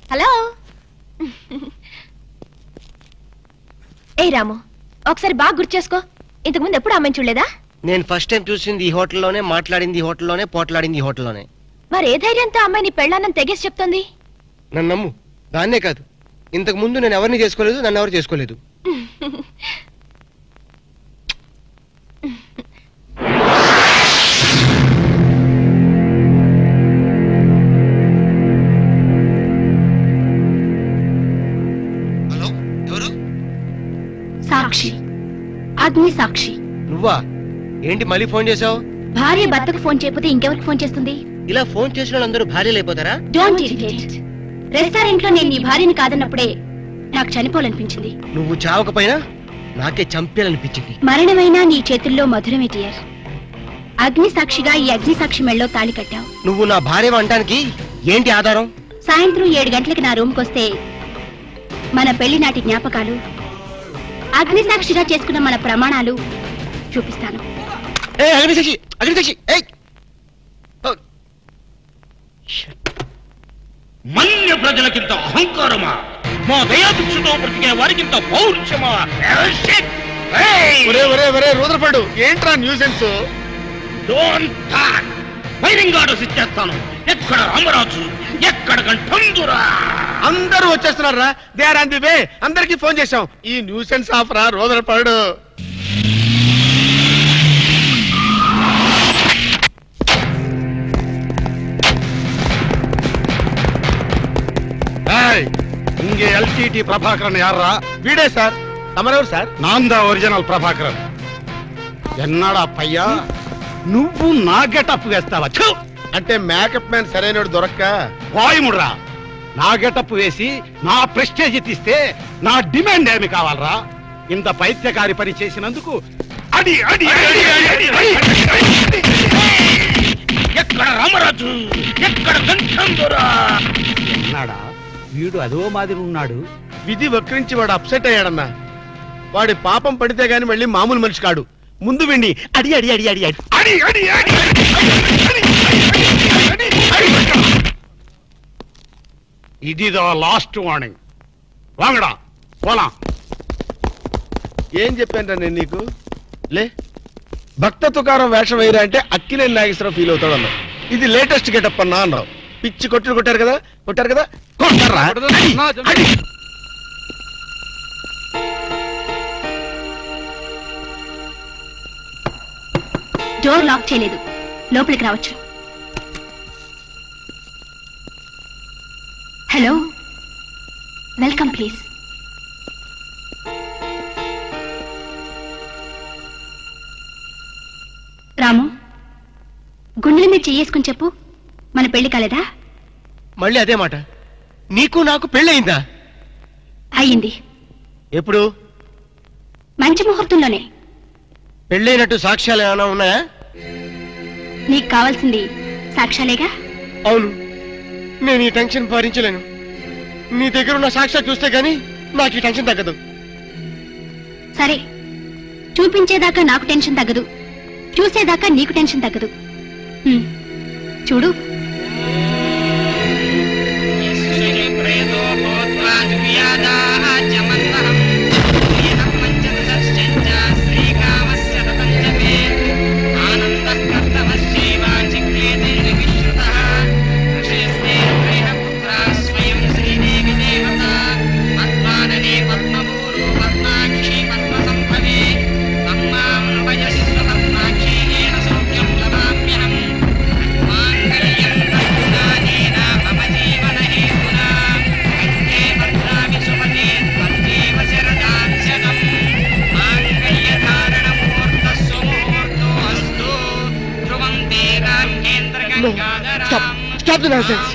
Hello ఏ రాము ఒకసారి బాగా గుర్తు చేసుకో ఇంతకు ముందు ఎప్పుడు అమ్మాయిని చూడలేదా నేను ఫస్ట్ టైం చూసింది ఈ హోటల్లోనే మాట్లాడింది ఈ హోటల్లోనే పోట్లాడింది ఈ హోటల్లోనే మరి ఏ ధైర్యంతో అమ్మాయిని పెళ్ళానని తెగేసి చెప్తోంది నన్ను నమ్ము దాన్నే కాదు ఇంతకు ముందు నేను ఎవరిని చేసుకోలేదు నన్ను ఎవరు చేసుకోలేదు హలో ఎవరు సాక్షి అగ్ని సాక్షి నువ్వా ఏంటి మళ్ళీ ఫోన్ చేసావు భార్య భర్తకు ఫోన్ చేయకపోతే ఇంకెవరికి ఫోన్ చేస్తుంది ఇలా ఫోన్ చేసిన వాళ్ళందరూ భార్యలు అయిపోతారా డోంట్ ఇరిటేట్ రెస్టారెంట్ లో నేను నీ భార్యని కాదన్నప్పుడే నాకు చనిపోవాలనిపించింది నువ్వు చావకపోయినా నాకే చంపేయాలనిపించింది మరణమైనా నీ చేతుల్లో మధురమే డియర్ అగ్ని సాక్షిగా ఈ అగ్ని సాక్షి మెళ్ళలో తాళి కట్టావు నువ్వు నా భార్య అనడానికి ఏంటి ఆధారం సాయంత్రం ఏడు గంటలకి నా రూమ్కి వస్తే మన పెళ్లి నాటి జ్ఞాపకాలు అగ్ని సాక్షిగా చేసుకున్న మన ప్రమాణాలు చూపిస్తాను ఏ అగ్నిశక్షి అగ్నిశక్షి ఏయ్ ఓ, మన్య ప్రజలకింత అహంకారమా మా దయాభిక్షతో బ్రతికే వారికింత పౌరుషమా Shit! Hey! ఒరే ఒరే ఒరే రూద్రపడు ఏంట్రా nuisance Don't talk! Firing orders ఇచ్చేస్తాను ఎక్కడ రామరాజు ఎక్కడ కంఠందురా అందరూ వచ్చేస్తున్నారా they are on the way అందరికి ఫోన్ చేశాం ఈ న్యూసెన్స్ ఆఫ్ రా రూద్రపడు இங்க எல்டிடி பிரபாகரன் யாரா వీడే సార్ తమరెవరు సార్ நான் தான் ఒరిజినల్ ప్రభాకరన్ ఎన్నాడా పయ్యా నువ్వు నా గెటప్ వేస్తావా ఛు! అంటే మేకప్ మ్యాన్ సరైనడు దొరక్క వాయుముడ్రా నా గెటప్ వేసి నా ప్రెస్టేజ్ తీస్తే నా డిమాండ్ ఏమి కావాలరా ఇంత పైత్యకారి పని చేసినందుకు అడి అడి అడి అడి, అడి, అడి. ఎక్కడ రామరాజు ఎక్కడ కంఠందురా ఎన్నాడా వీడు అదో మాదిరి ఉన్నాడు విధి వక్రించి వాడు అప్సెట్ అయ్యాడన్నా వాడి పాపం పడితే గాని మళ్ళీ మామూలు మనిషి కాడు ముందు విండి అడి అడి అడి అడి అడి అడి అడి అడి అడి, అడి, అడి, అడి, అడి. ఇదిదో లాస్ట్ వార్నింగ్ వాంగడా పోలాం ఏం చెప్పాను నేను నీకు లే భక్త తుకారం వేషం వేయరా అంటే అక్కినేని నాగేశ్వరరావు ఫీల్ అవుతాడు అన్నావు ఇది లేటెస్ట్ గెటప్ అన్నా అన్నావు పిచ్చి కొట్టుడు కొట్టారు కదా కొట్టారు కదా కొట్టారా అడి, అడి. డోర్ లాక్ చేయలేదు లోపలికి రావచ్చు హలో వెల్కమ్ ప్లీజ్ రాము గుండెల మీద చెయ్యేసుకుని చెప్పు మన పెళ్లి కాలేదా మళ్ళీ అదే మాట నీకు నాకు పెళ్ళయిందా అయ్యింది ఎప్పుడు మంచి ముహూర్తంలోనే పెళ్ళైనట్టు సాక్ష్యాలు ఏమైనా ఉన్నాయా నీకు కావాల్సింది సాక్ష్యాలేగా అవును నేను ఈ టెన్షన్ భరించలేను నీ దగ్గర ఉన్న సాక్ష్యాలు చూస్తే గానీ నాకు ఈ టెన్షన్ తగ్గదు సరే చూపించేదాకా నాకు టెన్షన్ తగ్గదు చూసేదాకా నీకు టెన్షన్ తగ్గదు హ్మ్. చూడు No. Stop. Stop the nonsense.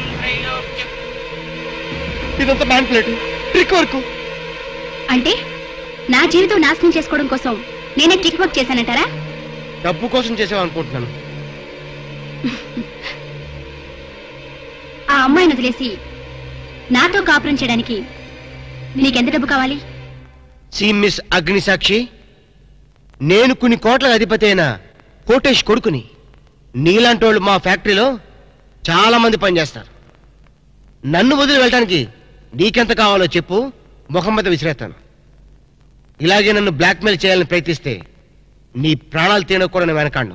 ఇదంతా మ్యాన్ ప్లేట్ ట్రిక్ వర్క్ అంటే నా జీవితం నాశనం చేసుకోవడం కోసం నేనే కిక్ వర్క్ చేశానంటారా డబ్బు కోసం చేసావు అనుకుంటున్నాను ఆ అమ్మాయిని వదిలేసి నాతో కాపురం చేయడానికి నీకెంత డబ్బు కావాలి సి మిస్ అగ్నిసాక్షి నేను కొన్ని కోట్ల అధిపతి అయిన కోటేష్ కొడుకుని నీలాంటి వాళ్ళు మా ఫ్యాక్టరీలో చాలా మంది పనిచేస్తారు నన్ను వదిలి వెళ్ళడానికి నీకెంత కావాలో చెప్పు ముఖం మీద విసిరేస్తాను ఇలాగే నన్ను బ్లాక్మెయిల్ చేయాలని ప్రయత్నిస్తే నీ ప్రాణాలు తీయడం కూడా నేను వెనకాండు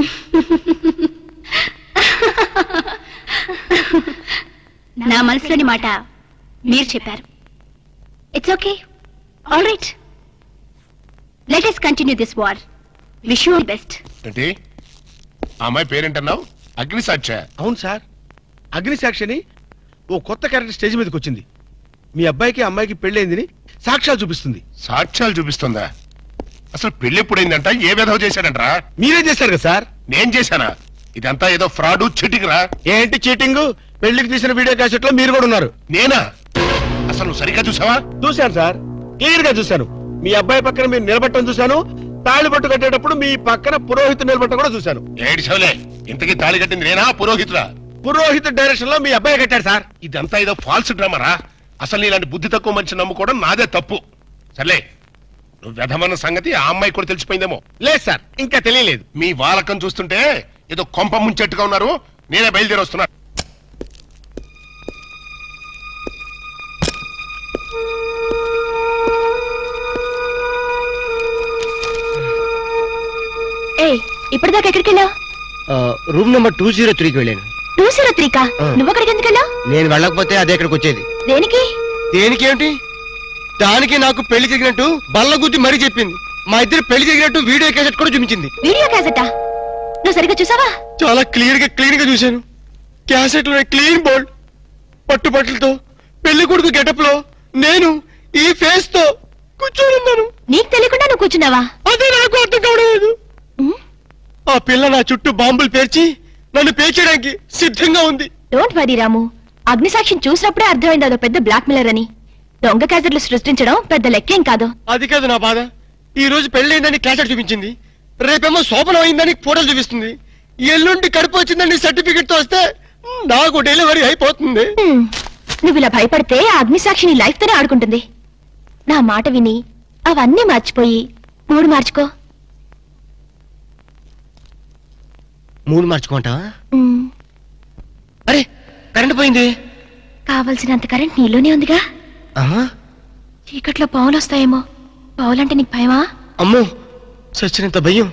నా మనసులోని మాట మీరు చెప్పారు it's okay all right let us continue this war wish you best ఏంటి ఆ అమ్మాయి పేరేంటన్నావు అగ్ని సాక్ష అవును సార్ అగ్ని సాక్షిని ఓ కొత్త క్యారెక్టర్ స్టేజ్ మీదకి వచ్చింది మీ అబ్బాయికి అమ్మాయికి పెళ్ళైందని సాక్ష్యాలు చూపిస్తుంది సాక్ష్యాలు చూపిస్తుందా అసలు పెళ్లి ఎప్పుడైందంట ఏ విధవ చేశాడంట్రా మీరే చేశారు కదా సార్ నేను చేశానా ఇదంతా ఏదో ఫ్రాడ్ చిటికి రా ఏంటి చీటింగ్ పెళ్లికి తీసిన వీడియో క్యాసెట్ లో మీరు కూడా ఉన్నారు నేనా అసలు నువ్వు సరిగ్గా చూసావా చూశాను సార్ క్లియర్ గా చూశాను మీ అబ్బాయి పక్కన మీరు నిలబట్టడం చూశాను తాళి పట్టు కట్టేటప్పుడు మీ పక్కన పురోహితు నిలబట్టడం కూడా చూశాను ఏడు సవలే ఇంతకీ తాళి కట్టింది నేనా పురోహితురా పురోహిత డైరెక్షన్ లో మీ అబ్బాయి కట్టాడు సార్ ఇదంతా ఏదో ఫాల్స్ డ్రామారా అసలు నీలాంటి బుద్ధి తక్కువ మనిషి నమ్ముకోవడం నాదే తప్పు సర్లే నువ్వు వ్యధమన్న సంగతి ఆ అమ్మాయి కూడా తెలిసిపోయిందేమో లేదు సార్ ఇంకా తెలియలేదు మీ వాలకం చూస్తుంటే ఏదో కొంప ముంచెట్టుగా ఉన్నారు నేనే బయలుదేరి వస్తున్నా ఏ ఇప్పటిదాకా ఎక్కడికి వెళ్ళావు రూమ్ నెంబర్ టూ జీరో త్రీకి వెళ్ళాను టూ జీరో త్రీకా ఆ. నువ్వు అక్కడికి ఎందుకు వెళ్ళావు నేను వెళ్ళకపోతే అదే ఇక్కడికి వచ్చేది దేనికి దేనికేమిటి దానికి నాకు పెళ్లి జరిగినట్టు బల్ల గుద్ది మరీ చెప్పింది మా ఇద్దరు పెళ్లి జరిగినట్టు వీడియో క్యాసెట్ కూడా చూపించింది వీడియో క్యాసెటా నువ్వు సరిగ్గా చూసావా చాలా క్లియర్ గా క్లీన్ గా చూశాను క్యాసెట్ లో క్లీన్ బోల్డ్ పట్టుబట్టలతో పెళ్లి కొడుకు గెటప్ లో నేను ఈ ఫేస్ తో కూర్చొని ఉన్నాను నీకు తెలియకుండా నువ్వు కూర్చున్నావా అదే నాకు అర్థం కావడం లేదు ఉమ్, ఆ పిల్ల నా చుట్టూ బాంబులు పేర్చి నన్ను పేర్చడానికి సిద్ధంగా ఉంది డోంట్ వరీ రాము అగ్నిసాక్షిని చూసినప్పుడే అర్థమైంది అదో పెద్ద బ్లాక్ మిల్లర్ అని దొంగ క్యాసెట్లు సృష్టించడం పెద్ద లెక్కేం కాదు అది కాదు నా బాధ ఈ రోజు పెళ్ళైందని క్యాసెట్ చూపించింది రేపేమో శోభనం అయిందని ఫోటోలు చూపిస్తుంది ఎల్లుండి కడుపు వచ్చిందని సర్టిఫికెట్ తో వస్తే నాకు డెలివరీ అయిపోతుంది హ్మ్, నువ్వు ఇలా భయపడితే ఆ అగ్నిసాక్షి నీ లైఫ్ తోనే ఆడుకుంటుంది నా మాట విని అవన్నీ మర్చిపోయి మూడు మార్చుకో మూడు మార్చుకుంటావా హ్మ్, అరే కరెంట్ పోయింది కావలసినంత కరెంట్ నీలోనే ఉందిగా ఆహా, చీకట్లో పావులు వస్తాయేమో పావులంటే నీకు భయమా అమ్మో సచ్చినంత భయం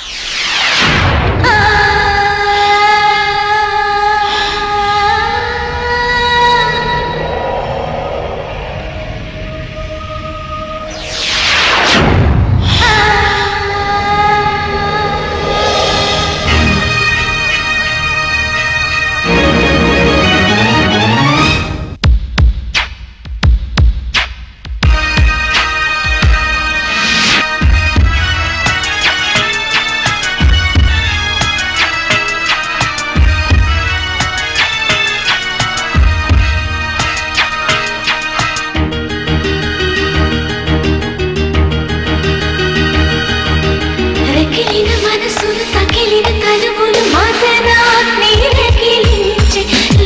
రగిలిన మనసులు తగిలిన తనువులు మాతరాత్మి రగిలించే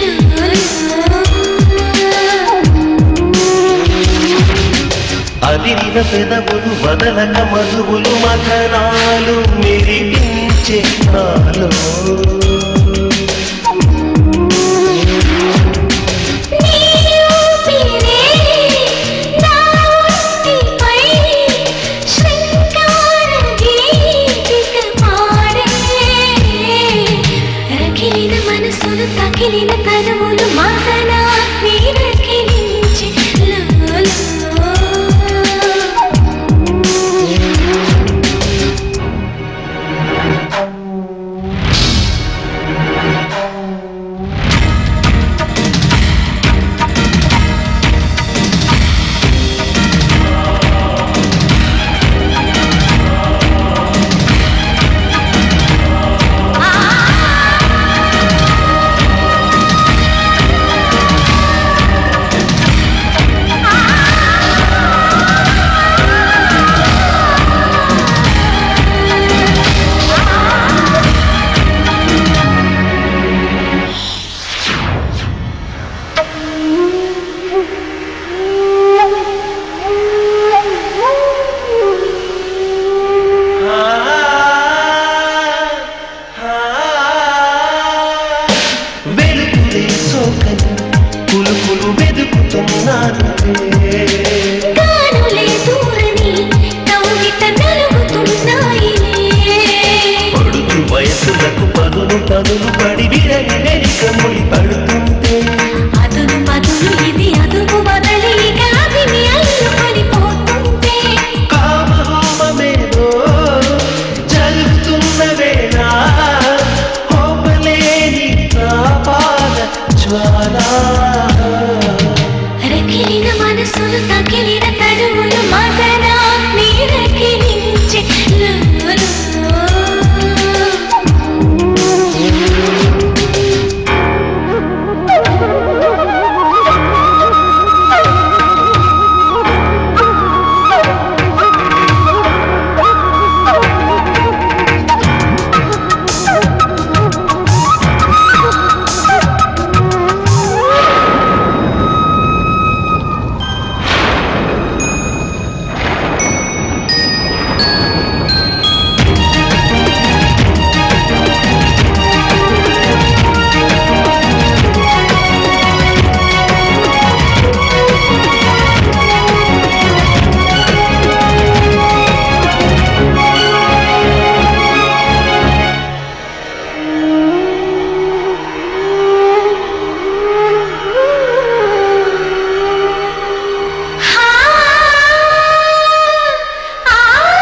అదిరిన పెదవులు వదలక మధువులు మథనాలు మెరిపించే నాలో మనసులు తగిలిన తనువులు మహనాత్మి రగిలించే లోలో ఆ గానులే దూరని కౌగిట నలుగుతున్నాయిలే పడుచు వయసులకు పదులు పదులు పడి విరగ ముడి పడుతుంటే అదును పదును ఇది అదును బదలి గాదిని అల్లుకొని పోతుంటే కామహోమమేదో జరుగుతున్న వేళ హోమలేని పాద జ్వాల రకిలిన మనసులు తకిలిన తడువులు మగన నీరకిలించే లోలో. హా ఆ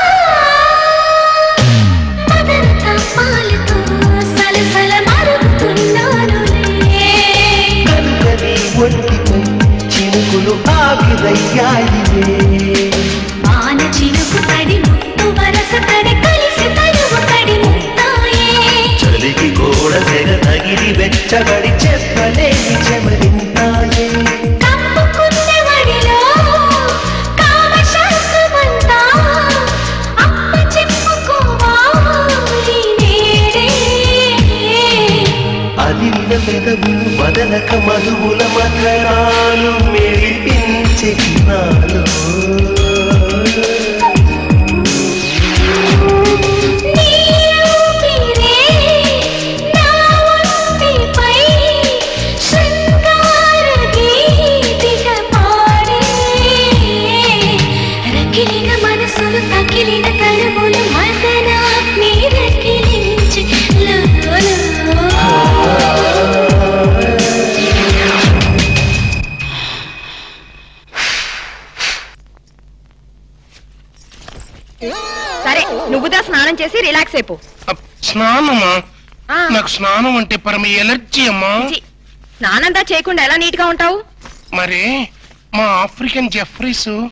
మదంతా పాలతో సలసల మరుగుతున్నానులే కనుకని ఒంటిపై చినుకులు ఆవిరయ్యాయిలే వాన చినుకు తడి ముత్తు వరస తడి కలిసి తనువు తడి ముత్తాయే చలికి గోడ తెగ తగిలి వెచ్చబడి చెప్పలేని చెమరింతాయే కప్పుకున్న వడిలో కామశాస్త్రమంతా అప్ప చెప్పుకోవాలి నేడే అదిలిన పెదవులు వదలక మధువుల మధురాలు మెరిపించే నాలో నీరూపిరే నా ఒంటిపై శృంగార గీతిక పాడే రకిలిన మనసులు తకిలిన తడుములు మదన నీరకిలించి లోలో. సరే నువ్వుదా స్నానం చేసి రిలాక్స్ అయిపో అప్, స్నానమా ఆ, నాకు స్నానం అంటే పరమ ఎలర్జీ అమ్మా ఛీ, స్నానంతా చేయకుండా ఎలా నీట్ గా ఉంటావు మరి మా ఆఫ్రికన్ జెఫ్రీస్